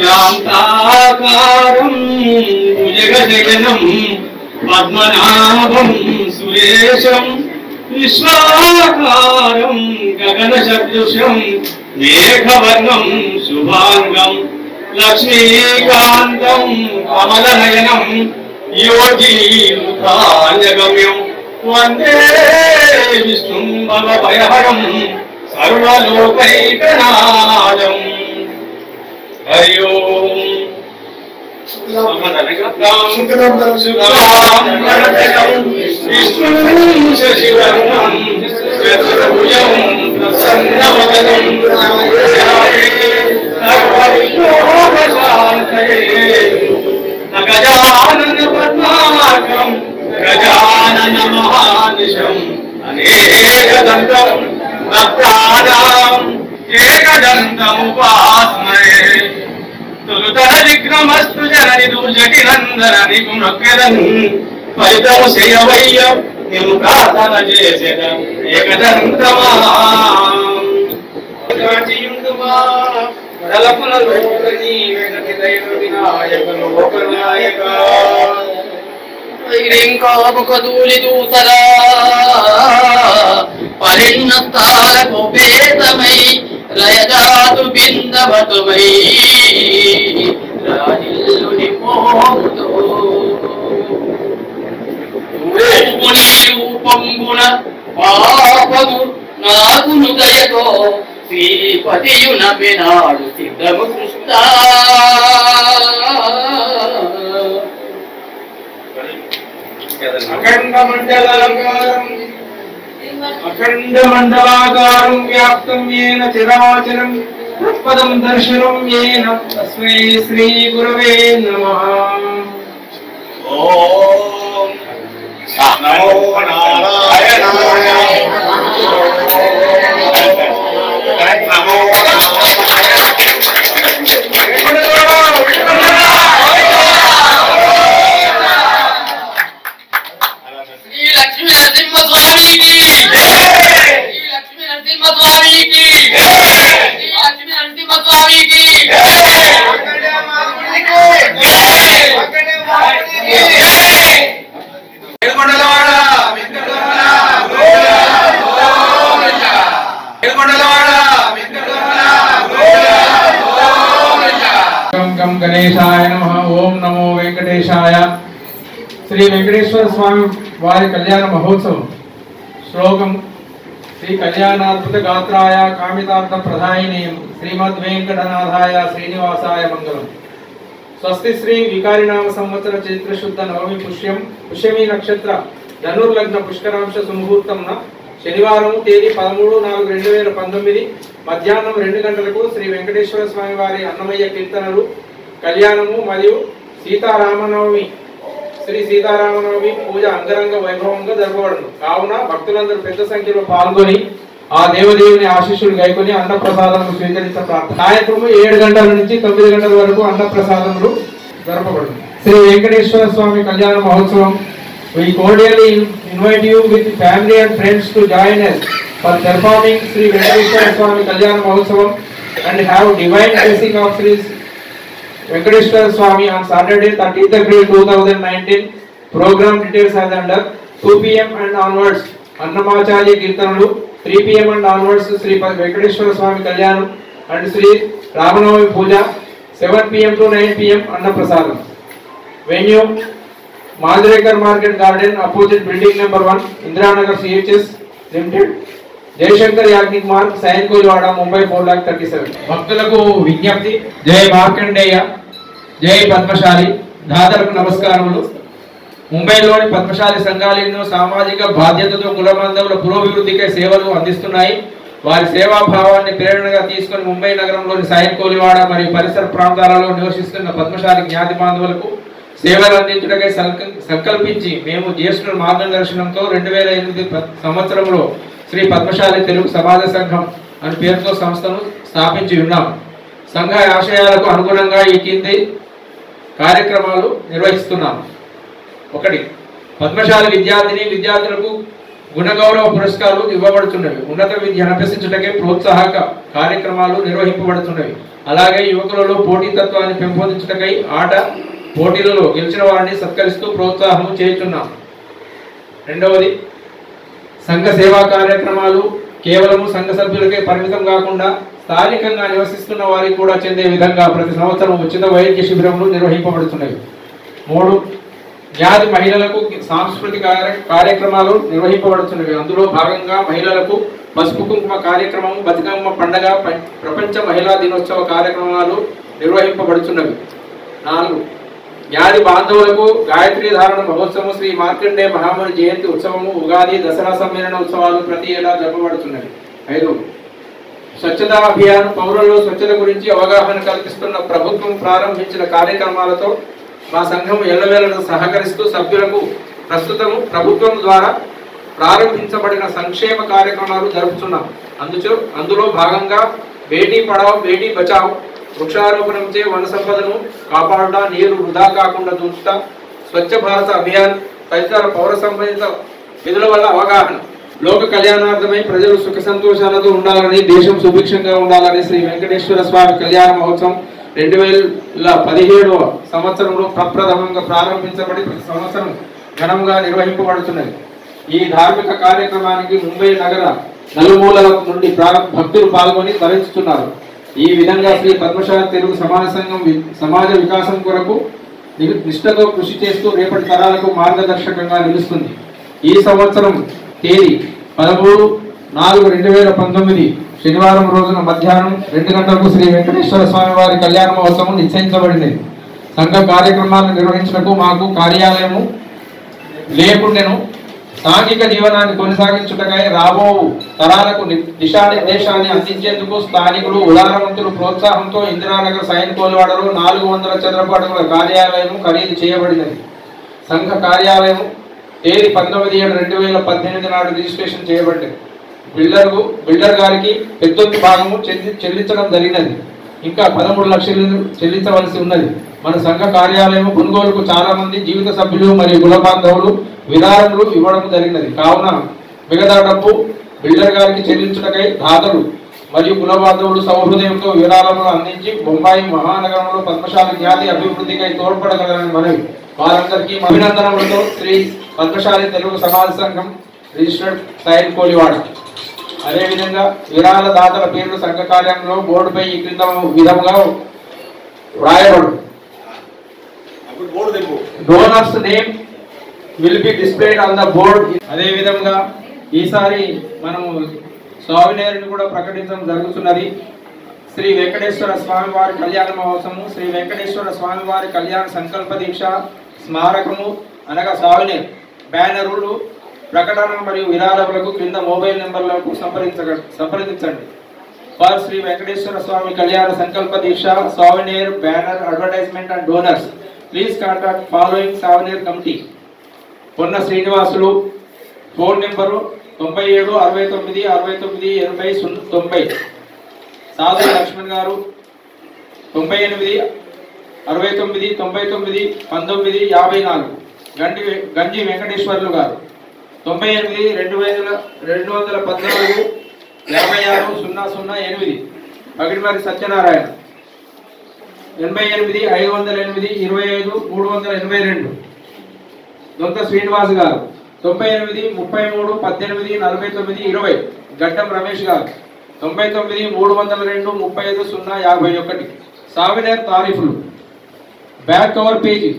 శాంతాకారం జగజగనం పద్మనాభం సురేశం విశ్వాకారం గగన సదృశం మేఘవర్ణం శుభాంగం లక్ష్మీకాంతం కమలనయనం యోగీముఖాన్యగమ్యం వందే విష్ణుం భవభయహరం సర్వలోకైకనాదం హరి ఓం గజానన పద్మాకం గజానన మహానిశం అనేకదంతం భక్తానాం ఏకదంతముపాస్మయే తొలుతర విఘ్నమస్తు జనని దుర్జటినందరని పునఃకరన్ ఫలితము చేయవయ్య నిన్ను ప్రార్థన చేసేద ఏకదంతమా కడలపున లోకని వెనక దైవ వినాయక లోకనాయక శ్రీంకాముఖదూలిదూతరా పరిణతాలకు భేదమై లయజాతు బిందవటుమై రాజిల్లుని పోతూ రూపుని రూపంబున పాపము నాగును దయతో శ్రీపతియున వినాడు సిద్ధము కృష్ణ అఖండ మండలాకారం అఖండ మండలాకారం వ్యాప్తం ఏన చిరాచరం తత్పదం దర్శనం ఏన తస్మై శ్రీ గురవే నమః ఓం నమో నారాయణాయ నమో శ్రీ లక్ష్మీ నరసింహ స్వామికి శ్రీ లక్ష్మీ నరసింహ స్వామికి శ్రీ లక్ష్మీ నరసింహ స్వామికి ఏడుకొండలవాడ వెంకటరమణ ఏడుకొండలవాడ గం గం గణేశాయ నమ ఓం నమో వెంకటేశాయ శ్రీ వెంకటేశ్వర స్వామి వారి కళ్యాణ మహోత్సవం శ్లోకం శ్రీ కళ్యాణాద్భుత గాత్రాయ కామితార్థ ప్రధాయిని శ్రీమద్ వెంకటనాథాయ శ్రీనివాసాయ మంగళం స్వస్తి శ్రీ వికారినామ సంవత్సర చైత్ర శుద్ధ నవమి పుష్యం పుష్యమి నక్షత్ర ధనుర్లగ్న పుష్కరాంశ సుముహూర్తంన శనివారం తేదీ పదమూడు నాలుగు రెండు వేల పంతొమ్మిది మధ్యాహ్నం రెండు గంటలకు శ్రీ వెంకటేశ్వర స్వామి వారి అన్నమయ్య కీర్తనలు కళ్యాణము మరియు సీతారామనవమి శ్రీ సీతారామనవమి పూజ అంగరంగ వైభవంగా జరపబడును కావున భక్తులందరూ పెద్ద సంఖ్యలో పాల్గొని ఆ దేవదేవుని ఆశీస్సులు గైకొని అన్నప్రసాదం స్వీకరించ ప్రార్థన సాయంత్రం ఏడు గంటల నుంచి తొమ్మిది గంటల వరకు అన్నప్రసాదములు జరపబడును శ్రీ వెంకటేశ్వర స్వామి కళ్యాణ మహోత్సవం We cordially invite you with family and friends to join us for performing Sri Venkateshwara Swami Kalyana Mahotsavam and have divine blessing of Sri Venkateshwara Swami on Saturday 30th April 2019. Program details are under 2 p.m. and onwards. Annamacharya Kirtanalu 3 p.m. and onwards Sri Venkateshwara Swami Kalyanam and Sri Ramanavami Puja 7 p.m. to 9 p.m. Annaprasadam. Venue Malrekar Market Garden opposite building number 1 Indiranagar CHS Limited. Jayashankar Yagnik Marg Sion Koliwada Mumbai four lakh thirty seven భక్తులకు విజ్ఞప్తి జై మార్కండేయ జై పద్మశాలి దాతలకు నమస్కారములు ముంబైలోని పద్మశాలి సంఘాలు ఎన్నో సామాజిక బాధ్యతతో కులబంధవుల పురోభివృద్ధికై సేవలు అందిస్తున్నాయి వారి సేవాభావాన్ని ప్రేరణగా తీసుకొని ముంబై నగరంలోని సాయం కోలివాడ మరియు పరిసర ప్రాంతాలలో నివసిస్తున్న పద్మశాలి జ్ఞాతి బాంధవులకు సేవలు అందించడకై సంక- సంకల్పించి మేము జ్యేష్ఠుల మార్గదర్శనంతో రెండు వేల ఎనిమిది ప- సంవత్సరంలో శ్రీ పద్మశాలి తెలుగు సమాజ సంఘం అని పేరుతో సంస్థను స్థాపించి ఉన్నాం సంఘ ఆశయాలకు అనుగుణంగా ఈ కింది కార్యక్రమాలు నిర్వహిస్తున్నాం ఒకటి పద్మశాలి విద్యార్థిని విద్యార్థులకు గుణగౌరవ పురస్కారాలు ఇవ్వబడుతున్నవి ఉన్నత విద్య అభ్యసించుటకే ప్రోత్సాహక కార్యక్రమాలు నిర్వహింపబడుతున్నవి అలాగే యువకులలో పోటీతత్వాన్ని పెంపొందించుటకై ఆట పోటీలలో గెలిచిన వారిని సత్కరిస్తూ ప్రోత్సాహం చేస్తున్నాం రెండవది సంఘ సేవా కార్యక్రమాలు కేవలం సంఘ సభ్యులకే పరిమితం కాకుండా స్థానికంగా నివసిస్తున్న వారికి కూడా చెందే విధంగా ప్రతి సంవత్సరం ఉచిత వైద్య శిబిరములు నిర్వహింపబడుతున్నవి మూడు వ్యాధి మహిళలకు సాంస్కృతిక కార్య- కార్యక్రమాలు నిర్వహింపబడుతున్నవి అందులో భాగంగా మహిళలకు పసుపు కుంకుమ కార్యక్రమం బతుకమ్మ పండగ ప- ప్రపంచ మహిళా దినోత్సవ కార్యక్రమాలు నిర్వహింపబడుతున్నవి నాలుగు వ్యాధి బాంధవులకు గాయత్రి ధారణ మహోత్సవం శ్రీ మార్కండే మహాముని జయంతి ఉత్సవము ఉగాది దసరా సమ్మేళన ఉత్సవాలు ప్రతి ఏటా జరపబడుతున్నవి ఐదు స్వచ్ఛతా అభియాన్ పౌరుల్లో స్వచ్ఛత గురించి అవగాహన కల్పిస్తున్న ప్రభుత్వం ప్రారంభించిన కార్యక్రమాలతో మా సంఘం ఎల్లవేళలా సహకరిస్తూ సభ్యులకు ప్రస్తుతం ప్రభుత్వం ద్వారా ప్రారంభించబడిన సంక్షేమ కార్యక్రమాలు జరుపుతున్నాం అందుచో అందులో భాగంగా బేటీ పడావ్ బేటీ బచావ్ వృక్షారోపణంచే వన సంపదను కాపాడుట నీరు వృధా కాకుండా చూచుట స్వచ్ఛ భారత అభియాన్ తదితర పౌర సంబంధిత విధుల వల్ల అవగాహన లోక కళ్యాణార్థమై ప్రజలు సుఖ సంతోషాలతో ఉండాలని దేశం సుభిక్షంగా ఉండాలని శ్రీ వెంకటేశ్వర స్వామి కళ్యాణ మహోత్సవం రెండు వేల పదిహేడవ సంవత్సరంలో ప్రప్రథమంగా ప్రారంభించబడి ప్రతి సంవత్సరం ఘనంగా నిర్వహింపబడుతున్నది ఈ ధార్మిక కార్యక్రమానికి ముంబై నగర నలుమూలల నుండి ప్రా- భక్తులు పాల్గొని తరించుతున్నారు ఈ విధంగా శ్రీ పద్మశాల తెలుగు సమాజ సంఘం వి- సమాజ వికాసం కొరకు ని- నిష్ఠతో కృషి చేస్తూ రేపటి తరాలకు మార్గదర్శకంగా నిలుస్తుంది ఈ సంవత్సరం తేదీ పదమూడు నాలుగు రెండు వేల పంతొమ్మిది శనివారం రోజున మధ్యాహ్నం రెండు గంటలకు శ్రీ వెంకటేశ్వర స్వామి వారి కళ్యాణ మహోత్సవం నిశ్చయించబడింది సంఘ కార్యక్రమాలను నిర్వహించడానికి మాకు కార్యాలయము లేకుండెను సాంఘిక జీవనాన్ని కొనసాగించుటకై రాబో తరాలకు ని- దిశానిర్దేశాన్ని అందించేందుకు స్థానికులు ఉదారవంతులు ప్రోత్సాహంతో ఇందిరానగర్ సైన్ కోల్వాడలో నాలుగు వందల చదరపు అడుగుల కార్యాలయం ఖరీదు చేయబడినది సంఘ కార్యాలయం తేదీ పంతొమ్మిది ఏడు రెండు వేల పద్దెనిమిది నాడు రిజిస్ట్రేషన్ చేయబడింది బిల్డర్కు బిల్డర్ గారికి పెద్దొంతు భాగము చెల్లి చెల్లించడం జరిగినది ఇంకా పదమూడు లక్షలు చెల్లించవలసి ఉన్నది మన సంఘ కార్యాలయం కొనుగోలుకు చాలా మంది జీవిత సభ్యులు మరియు కుల బాంధవులు విరాళములు ఇవ్వడం జరిగినది కావున మిగతా డబ్బు బిల్డర్ గారికి చెల్లించుటకై దాతలు మరియు కుల బాంధవులు సౌహృదయంతో విరాళములు అందించి బొంబాయి మహానగరంలో పద్మశాలి ఖ్యాతి అభివృద్ధికై తోడ్పడగలరని మనవి వారందరికీ అభినందనములతో శ్రీ పద్మశాలి తెలుగు సమాజ సంఘం రిజిస్టర్డ్ సైన్ కోలివాడ అదేవిధంగా విరాళ దాతల పేర్లు సంఘ కార్యంలో బోర్డుపై ఈ క్రింద విధంగా వ్రాయబడు అప్పుడు బోర్డు తెప్పు donors name will be displayed on the board అదే విధంగా ఈసారి మనము స్వామినేరుని కూడా ప్రకటించడం జరుగుతున్నది శ్రీ వెంకటేశ్వర స్వామి వారి కళ్యాణ మహోత్సవము శ్రీ వెంకటేశ్వర స్వామి వారి కళ్యాణ సంకల్ప దీక్ష స్మారకము అనగా స్వామినేరు బ్యానరులు ప్రకటన మరియు విరాళములకు క్రింద మొబైల్ నెంబర్లకు సంప్రదించగ సంప్రదించండి ఫర్ శ్రీ వెంకటేశ్వర స్వామి కళ్యాణ సంకల్ప దీక్ష souvenir banner advertisement and donors please contact following souvenir committee Ponna Srinivasulu phone number తొంభై ఏడు అరవై తొమ్మిది అరవై తొమ్మిది ఎనభై సున్నా తొంభై సాధు లక్ష్మణ్ గారు తొంభై ఎనిమిది అరవై తొమ్మిది తొంభై తొమ్మిది పంతొమ్మిది యాభై నాలుగు గంటి వె- గంజి వెంకటేశ్వర్లు గారు తొంభై ఎనిమిది రెండు వేల రెండు వందల పద్నాలుగు యాభై ఆరు సున్నా సున్నా ఎనిమిది పగిడిమరి సత్యనారాయణ ఎనభై ఎనిమిది ఐదు వందల ఎనిమిది ఇరవై ఐదు మూడు వందల ఎనభై రెండు దొంత శ్రీనివాస్ గారు తొంభై ఎనిమిది ముప్పై మూడు పద్దెనిమిది నలభై తొమ్మిది ఇరవై గడ్డం రమేష్ గారు తొంభై తొమ్మిది మూడు వందల రెండు ముప్పై ఐదు సున్నా యాభై ఒకటి సావినేర్ తారీఫులు బ్యాక్ కవర్ పేజీ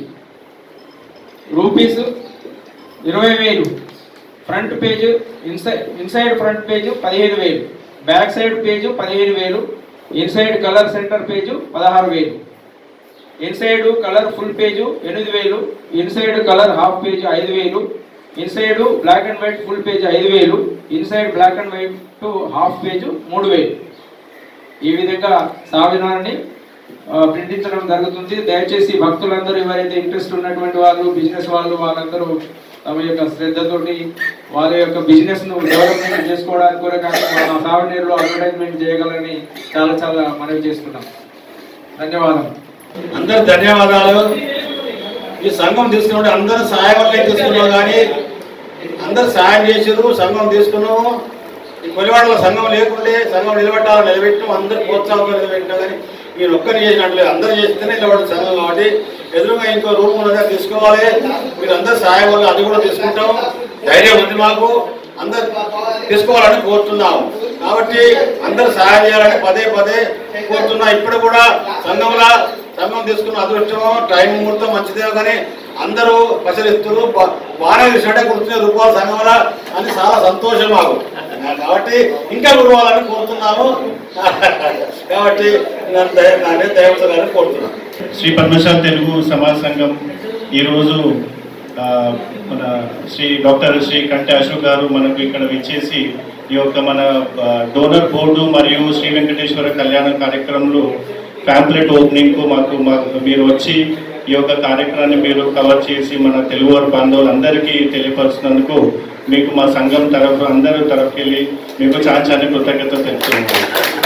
రూపీస్ ఇరవై వేలు front page inside inside front page పదిహేను వేలు బ్యాక్ సైడ్ పేజ్ పదిహేను వేలు ఇన్సైడ్ కలర్ సెంటర్ పేజ్ పదహారు వేలు ఇన్సైడ్ కలర్ ఫుల్ పేజ్ ఎనిమిది వేలు ఇన్సైడ్ కలర్ హాఫ్ పేజ్ ఐదు వేలు inside black and white full page ఐదు వేలు inside black and white half page మూడు వేలు ఈ విధంగా సావినాన్ని ఆ, ప్రింటించడం జరుగుతుంది దయచేసి భక్తులందరూ ఎవరైతే ఇంట్రెస్ట్ ఉన్నటువంటి వాళ్ళు బిజినెస్ వాళ్ళు వాళ్ళందరూ తమ యొక్క శ్రద్ధతోటి వాళ్ళ యొక్క బిజినెస్ ను డెవలప్మెంట్ చేసుకోవడానికి కూడా కానీ మన సావనీరులో అడ్వర్టైజ్మెంట్ చేయగలని చాలా చాలా మనవి చేసుకున్నాం ధన్యవాదాలు అందరు ధన్యవాదాలు ఈ సంఘం తీసుకుంటే అందరూ సహాయవల్లే తీసుకున్నాం కానీ అందరు సాయం చేసారు సంఘం తీసుకున్నాము ఈ కొలివాడలో సంఘం లేకుంటే సంఘం నిలబెట్టాలని నిలబెట్టాం అందరు ప్రోత్సాహంగా నిలబెట్టినా కానీ మీరు ఒక్కరిని చేసినట్లేదు అందరు చేస్తేనే నిలబడి సంఘం కాబట్టి ఎదురుగా ఇంకో రూమ్ ఉన్నదా తీసుకోవాలి మీరు అందరు సాయం వల్ల అది కూడా తీసుకుంటాం ధైర్యం ఉంది మాకు అందరు తీసుకోవాలని కోరుతున్నాము కాబట్టి అందరు సహాయం చేయాలని పదే పదే కోరుతున్నా ఇప్పుడు కూడా సంఘంలో సంఘం తీసుకున్న అదృష్టం టైం ముహూర్తం మంచిదే కానీ అందరూ పరిశీలిస్తున్నారు బాగా చూసినట్టే గుర్తున్న రూపాయల సంఘంలో అని చాలా సంతోషం మాకు కాబట్టి ఇంకా గురవాలని కోరుతున్నాము కాబట్టి నన్ను దయ- నా మీద దయవతలని కోరుతున్నాను శ్రీ పద్మశాల తెలుగు సమాజ సంఘం ఈరోజు ఆ, మన శ్రీ డాక్టర్ శ్రీ కంటి అశోక్ గారు మనకు ఇక్కడ విచ్చేసి ఈ యొక్క మన ఆ, డోనర్ బోర్డు మరియు శ్రీ వెంకటేశ్వర కళ్యాణ కార్యక్రమంలో ప్యాంప్లెట్ ఓపెనింగ్కు మాకు మాకు మీరు వచ్చి ఈ యొక్క కార్యక్రమాన్ని మీరు కవర్ చేసి మన తెలుగువారు బాంధవులందరికీ తెలియపరుస్తున్నందుకు మీకు మా సంఘం తరఫు అందరూ తరఫుకెళ్ళి మీకు చాలా చాలా కృతజ్ఞతలు తెలుపుతున్నాను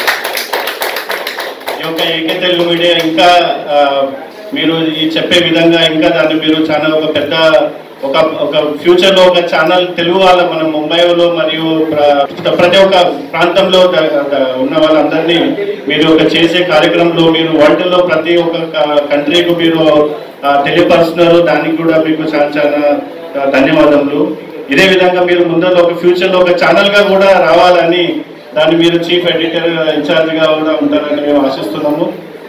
ఈ యొక్క ఏకే తెలుగు మీడియా ఇంకా ఆ, మీరు ఈ చెప్పే విధంగా ఇంకా దాన్ని మీరు చాలా ఒక పెద్ద ఒక ఒక ఫ్యూచర్ లో ఒక ఛానల్ తెలుగు వాళ్ళ మన ముంబైలో మరియు ప్ర- ప్రతి ఒక్క ప్రాంతంలో ద- ద- ఉన్న వాళ్ళందరినీ మీరు ఒక చేసే కార్యక్రమంలో మీరు వరల్డ్ లో ప్రతి ఒక్క కంట్రీకి మీరు ఆ, తెలియపరుస్తున్నారు దానికి కూడా మీకు చాలా చాలా ఆ, ధన్యవాదములు ఇదే విధంగా మీరు ముందర ఒక ఫ్యూచర్ లో ఒక ఛానల్ గా కూడా రావాలని దాన్ని మీరు చీఫ్ ఎడిటర్ ఇన్ఛార్జ్ గా కూడా ఉంటారని మేము ఆశిస్తున్నాము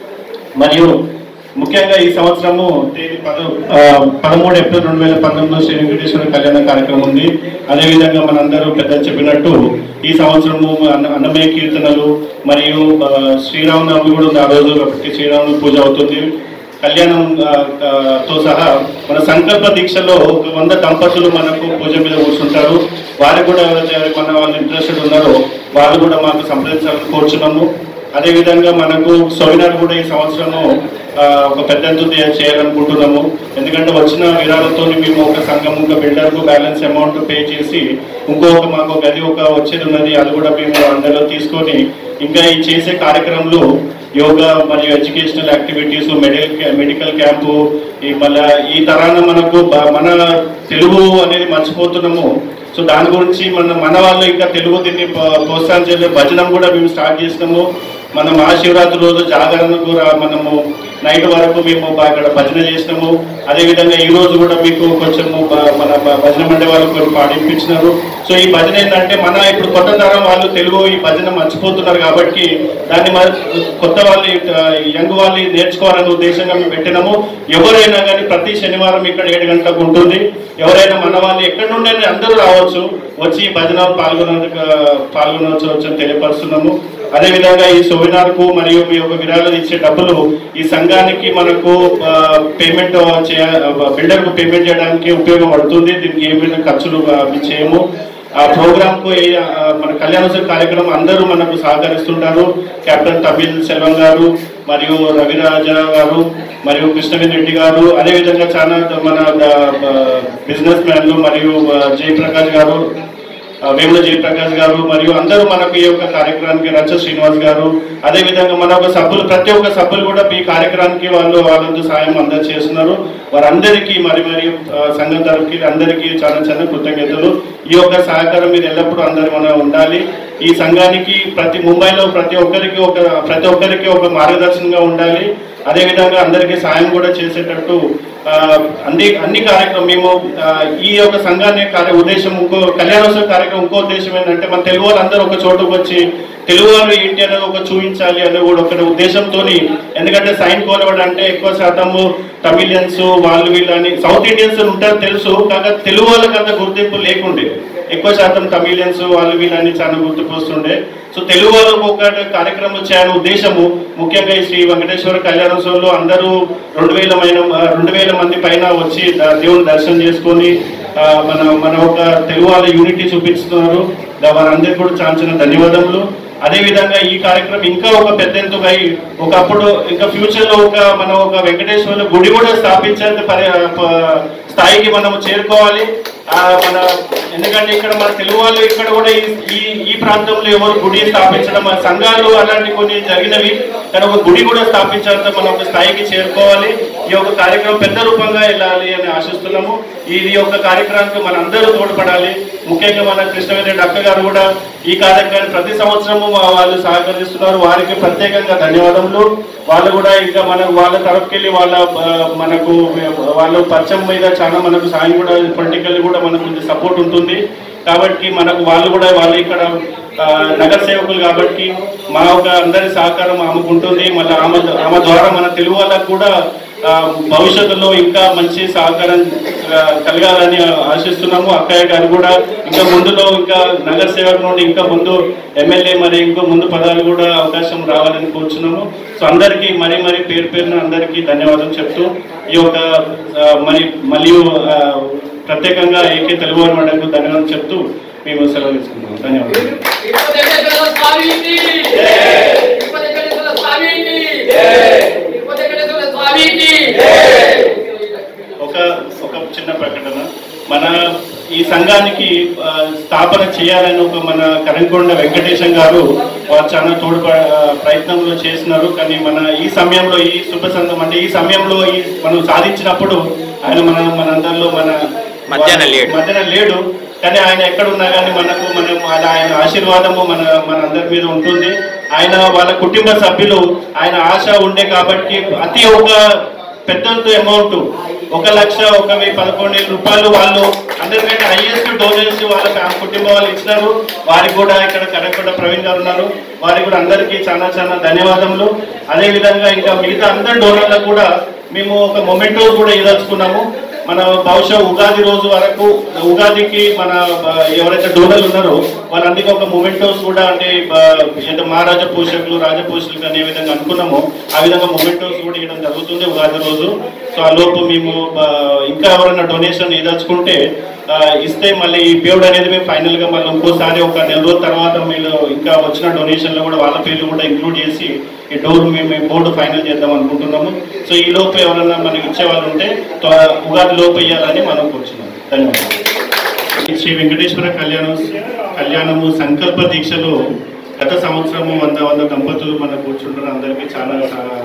మరియు ముఖ్యంగా ఈ సంవత్సరము తేదీ పద ఆ, పదమూడు ఏప్రిల్ రెండు వేల పంతొమ్మిదిలో శ్రీ వెంకటేశ్వర కళ్యాణ కార్యక్రమం ఉంది అదేవిధంగా మనందరూ పెద్దలు చెప్పినట్టు ఈ సంవత్సరము అన్న అన్నమయ్య కీర్తనలు మరియు ఆ, శ్రీరామనవమి కూడా ఉంది ఆ రోజు కాబట్టి శ్రీరాముని పూజ అవుతుంది కళ్యాణం ఆ, ఆ, తో సహా మన సంకల్ప దీక్షలో ఒక వంద దంపతులు మనకు పూజ మీద కూర్చుంటారు వారికి కూడా ఎవరైతే మన వాళ్ళు ఇంట్రెస్టెడ్ ఉన్నారో వాళ్ళు కూడా మాకు సంప్రదించాలని కోరుచున్నాము అదేవిధంగా మనకు సెమినార్ కూడా ఈ సంవత్సరము ఆ, ఒక పెద్ద ఎత్తున చేయాలనుకుంటున్నాము ఎందుకంటే వచ్చిన విరాళంతో మేము ఒక సంఘం ఒక బిల్డర్కు బ్యాలెన్స్ అమౌంట్ పే చేసి ఇంకొక మాకు గది ఒక వచ్చేది ఉన్నది అది కూడా మేము అందులో తీసుకొని ఇంకా ఈ చేసే కార్యక్రమంలో యోగా మరియు educational activities medical medical camp ఈ మళ్ళా ఈ తరాన మనకు బ- మన తెలుగు అనేది మర్చిపోతున్నాము సో దాని గురించి మన మన వాళ్ళు ఇంకా తెలుగు దీన్ని ప్ర- ప్రోత్సహించే భజనం కూడా మేము స్టార్ట్ చేసినాము మన మహాశివరాత్రి రోజు జాగరణకు రా- మనము నైట్ వరకు మేము బా- ఇక్కడ భజన చేసినాము అదేవిధంగా ఈ రోజు కూడా మీకు కొంచెము బ- మన బ- భజన మండే వాళ్ళు కొన్ని పాడింపించినారు సో ఈ భజన ఏంటంటే మన ఇప్పుడు కొత్త తరం వాళ్ళు తెలుగు ఈ భజన మర్చిపోతున్నారు కాబట్టి దాన్ని మన కొత్త వాళ్ళు యంగ్ వాళ్ళు నేర్చుకోవాలనే ఉద్దేశంగా మేము పెట్టినాము ఎవరైనా కానీ ప్రతి శనివారం ఇక్కడ ఏడు గంటలకు ఉంటుంది ఎవరైనా మన వాళ్ళు ఎక్కడి నుండి అందరూ రావచ్చు వచ్చి ఈ భజన పాల్గొనందుకు పాల్గొనవచ్చు అని తెలియపరుస్తున్నాము అదేవిధంగా ఈ సెమినార్ కు మరియు మీ యొక్క విరాళాలు ఇచ్చే డబ్బులు ఈ సంఘానికి మనకు పేమెంట్ చేయ బిల్డర్ కు పేమెంట్ చేయడానికి ఉపయోగపడుతుంది దీనికి ఏమైనా ఖర్చులు ఆ, చేయము ఆ ప్రోగ్రామ్ కు ఏ- ఆ, మన కళ్యాణోత్సవ కార్యక్రమం అందరూ మనకు సహకరిస్తుంటారు కెప్టెన్ తమిళ్ సెల్వం గారు మరియు రవిరాజ గారు మరియు కృష్ణవేణి రెడ్డి గారు అదేవిధంగా చాలా మన బిజినెస్ మ్యాన్లు మరియు ఆ, జయప్రకాష్ గారు ఆ, వేముల జయప్రకాష్ గారు మరియు అందరూ మనకు ఈ యొక్క కార్యక్రమానికి రచ్చ శ్రీనివాస్ గారు అదే విధంగా మన ఒక సభ్యులు ప్రతి ఒక్క సభ్యులు కూడా ఈ కార్యక్రమానికి వాళ్ళు వాళ్ళంతా సాయం అందరు చేస్తున్నారు వారందరికీ మరి మరి ఆ, సంఘం తరఫుకి అందరికీ చాలా చాలా కృతజ్ఞతలు ఈ యొక్క సహకారం మీరు ఎల్లప్పుడూ అందరు మనం ఉండాలి ఈ సంఘానికి ప్రతి ముంబైలో ప్రతి ఒక్కరికి ఒక ప్రతి ఒక్కరికి ఒక మార్గదర్శనంగా ఉండాలి అదేవిధంగా అందరికీ సాయం కూడా చేసేటట్టు ఆ, అన్ని అన్ని కార్యక్రమం మేము ఆ, ఈ యొక్క సంఘాన్ని కార్య ఉద్దేశం ఇంకో కళ్యాణోత్సవ కార్యక్రమం ఇంకో ఉద్దేశం ఏంటంటే మన తెలుగు వాళ్ళందరూ ఒక చోటుకు వచ్చి తెలుగు వాళ్ళు ఏంటి అనేది ఒక చూపించాలి అనే కూడా ఒక ఉద్దేశంతో ఎందుకంటే సైన్ కోలవడ్ అంటే ఎక్కువ శాతము తమిళియన్స్ వాళ్ళు వీళ్ళని సౌత్ ఇండియన్స్ ఉంటారు తెలుసు కాగా తెలుగు వాళ్ళకి అంత గుర్తింపు లేకుండే ఎక్కువ శాతం తమిళియన్స్ వాళ్ళు వీళ్ళని చాలా గుర్తుకు వస్తుండే సో తెలుగు వాళ్ళకు ఒక కార్యక్రమం చేయాలని ఉద్దేశము ముఖ్యంగా ఈ శ్రీ వెంకటేశ్వర కళ్యాణోత్సవంలో అందరూ రెండు వేల మైన రెండు వేల మంది పైన వచ్చి ద- దేవుని దర్శనం చేసుకొని ఆ, మన మన ఒక తెలుగు వాళ్ళ యూనిటీ చూపిస్తున్నారు దా- వారందరికీ కూడా చాలా చిన్న ధన్యవాదములు అదేవిధంగా ఈ కార్యక్రమం ఇంకా ఒక పెద్ద ఎత్తుగా అయి ఒకప్పుడు ఇంకా ఫ్యూచర్ లో ఒక మనం ఒక వెంకటేశ్వర గుడి కూడా స్థాపించే పరి- ప- స్థాయికి మనం చేరుకోవాలి ఆ, మన ఎందుకంటే ఇక్కడ మన తెలుగు వాళ్ళు ఇక్కడ కూడా ఈ- ఈ ఈ ప్రాంతంలో ఎవరు గుడి స్థాపించడం ఆ సంఘాలు అలాంటి కొన్ని జరిగినవి కానీ ఒక గుడి కూడా స్థాపించాలంటే మనం ఒక స్థాయికి చేరుకోవాలి ఈ యొక్క కార్యక్రమం పెద్ద రూపంగా వెళ్ళాలి అని ఆశిస్తున్నాము ఈ యొక్క కార్యక్రమానికి మన అందరూ తోడ్పడాలి ముఖ్యంగా మన కృష్ణవేణి డాక్టర్ గారు కూడా ఈ కార్యక్రమాన్ని ప్రతి సంవత్సరము మా వాళ్ళు సహకరిస్తున్నారు వారికి ప్రత్యేకంగా ధన్యవాదములు వాళ్ళు కూడా ఇంకా మన వాళ్ళ తరఫుకెళ్ళి వాళ్ళ ఆ, మనకు వాళ్ళ పచ్చం మీద చాలా మనకు సాయం కూడా పొలిటికల్ కూడా మనకు కొంచెం సపోర్ట్ ఉంటుంది కాబట్టి మనకు వాళ్ళు కూడా వాళ్ళు ఇక్కడ ఆ, నగర సేవకులు కాబట్టి మా ఒక అందరి సహకారం ఆమెకు ఉంటుంది మళ్ళీ ఆమె ఆమె ద్వారా మన తెలుగు వాళ్ళకు కూడా ఆ, భవిష్యత్తులో ఇంకా మంచి సహకారం ఆ, కలగాలని ఆశిస్తున్నాము అక్కయ్య గారు కూడా ఇంకా ముందులో ఇంకా నగర సేవకు నుండి ఇంకా ముందు ఎమ్మెల్యే మరి ఇంకో ముందు పదాలు కూడా అవకాశం రావాలని కోరుచున్నాము సో అందరికీ మరీ మరీ పేరు పేరున అందరికీ ధన్యవాదం చెప్తూ ఈ యొక్క ఆ, మరి మరియు ఆ, ప్రత్యేకంగా ఏకే తెలుగు వారి మండలకు ధన్యవాదం చెప్తూ మేము సెలవు తీసుకుంటున్నాం ధన్యవాదాలు తిరుపతి వెంకటేశ్వర స్వామికి తిరుపతి వెంకటేశ్వర స్వామికి తిరుపతి వెంకటేశ్వర స్వామికి ఒక ఒక చిన్న ప్రకటన మన ఈ సంఘానికి ఆ, స్థాపన చేయాలని ఒక మన కరంకొండ వెంకటేశం గారు వారు చాలా తోడు ప్రయత్నంలో చేసినారు కానీ మన ఈ సమయంలో ఈ శుభ సంఘం అంటే ఈ సమయంలో ఈ మనం సాధించినప్పుడు ఆయన మన మనందరిలో మన మధ్యాహ్నం లేడు. మధ్యాహ్నం లేడు కానీ ఆయన ఎక్కడ ఉన్నా కానీ మనకు మనం ఆయన ఆయన ఆశీర్వాదము మన మన అందరి మీద ఉంటుంది ఆయన వాళ్ళ కుటుంబ సభ్యులు ఆయన ఆశ ఉండే కాబట్టి అతి ఒక పెద్దంత అమౌంట్ ఒక లక్ష ఒక వెయ్యి పదకొండు వేల రూపాయలు వాళ్ళు అందరికంటే హైయెస్ట్ డోనర్స్ వాళ్ళ ఫ్యామిలీ కుటుంబం వాళ్ళు ఇచ్చినారు వారికి కూడా ఇక్కడ కరెక్ట్ ప్రవీణ్ గారు ఉన్నారు వారికి కూడా అందరికీ చాలా చాలా ధన్యవాదములు అదే విధంగా ఇంకా మిగతా అందరి డోనర్లకు కూడా మేము ఒక మొమెంటో కూడా ఇదలుచుకున్నాము మన బహుశా ఉగాది రోజు వరకు ఉగాదికి మన ఆ, ఎవరైతే డోనర్లు ఉన్నారో వాళ్ళందరికీ ఒక మొమెంటోస్ కూడా అంటే ఆ, అంటే మహారాజా పోషకులు రాజపోషకులు అనే విధంగా అనుకున్నామో ఆ విధంగా మొమెంటోస్ కూడా ఇవ్వడం జరుగుతుంది ఉగాది రోజు సో ఆ లోపు మేము ఆ, ఇంకా ఎవరైనా డొనేషన్ ఇదలుచుకుంటే ఆ, ఇస్తే మళ్ళీ ఈ పేరుడు అనేది మేము ఫైనల్ గా మళ్ళీ ఇంకోసారి ఒక నెల రోజుల తర్వాత మీరు ఇంకా వచ్చిన డొనేషన్లో కూడా వాళ్ళ పేర్లు కూడా ఇంక్లూడ్ చేసి ఈ డోర్ మేము బోర్డు ఫైనల్ చేద్దాం అనుకుంటున్నాము సో ఈ లోపు ఎవరైనా మనకి ఇచ్చే వాళ్ళు ఉంటే త్వర- ఉగాది లోపు ఇవ్వాలని మనం కూర్చున్నాం ధన్యవాదాలు శ్రీ వెంకటేశ్వర కళ్యాణం కళ్యాణము సంకల్ప దీక్షలో గత సంవత్సరము వంద వంద దంపతులు మన కూర్చుంటారు అందరికీ చాలా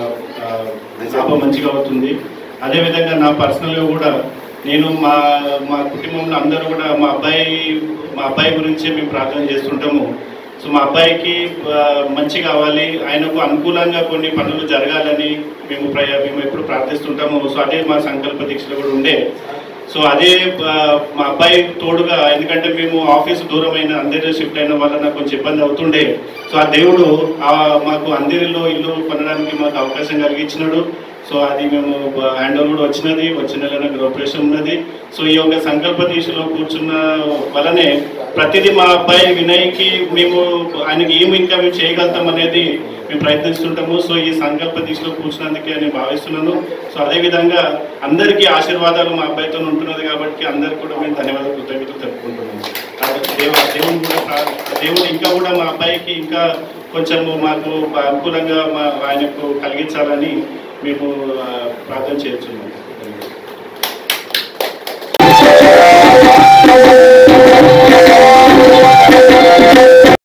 ఆ, లాభం మంచిగా అవుతుంది అదేవిధంగా నా పర్సనల్గా కూడా నేను మా మా కుటుంబంలో అందరూ కూడా మా అబ్బాయి మా అబ్బాయి గురించి మేము ప్రార్థన చేస్తుంటాము సో మా అబ్బాయికి ఆ, మంచి కావాలి ఆయనకు అనుకూలంగా కొన్ని పనులు జరగాలని మేము ప్రయ మేము ఎప్పుడు ప్రార్థిస్తుంటాము సో అదే మా సంకల్ప దీక్షలో కూడా ఉండే సో అదే ఆ, మా అబ్బాయి తోడుగా ఎందుకంటే మేము ఆఫీస్ దూరమైన అందరి షిఫ్ట్ అయిన వల్ల నాకు కొంచెం ఇబ్బంది అవుతుండే సో ఆ దేవుడు ఆ మాకు అందరిలో ఇల్లు కొనడానికి మాకు అవకాశం కలిగించినాడు సో అది మేము హ్యాండ్ ఓవర్ కూడా వచ్చినది వచ్చిన నెల నాకు ఆపరేషన్ ఉన్నది సో ఈ యొక్క సంకల్ప దీక్షలో కూర్చున్న వలనే ప్రతిదీ మా అబ్బాయి వినయ్కి మేము ఆయనకి ఏమి ఇంకా మేము చేయగలుగుతాం అనేది మేము ప్రయత్నిస్తుంటాము సో ఈ సంకల్ప దీక్షలో కూర్చున్నందుకే నేను భావిస్తున్నాను సో అదేవిధంగా అందరికీ ఆశీర్వాదాలు మా అబ్బాయితో ఉంటున్నది కాబట్టి అందరికీ కూడా మేము ధన్యవాదాలు కృతజ్ఞతలు చెప్పుకుంటున్నాము కాబట్టి దేవ దేవుడు కూడా ప్రా- దేవుడు ఇంకా కూడా మా అబ్బాయికి ఇంకా కొంచెం మాకు అనుకూలంగా మా ఆయనకు కలిగించాలని మేము ఆ, ప్రార్థన చేస్తున్నాము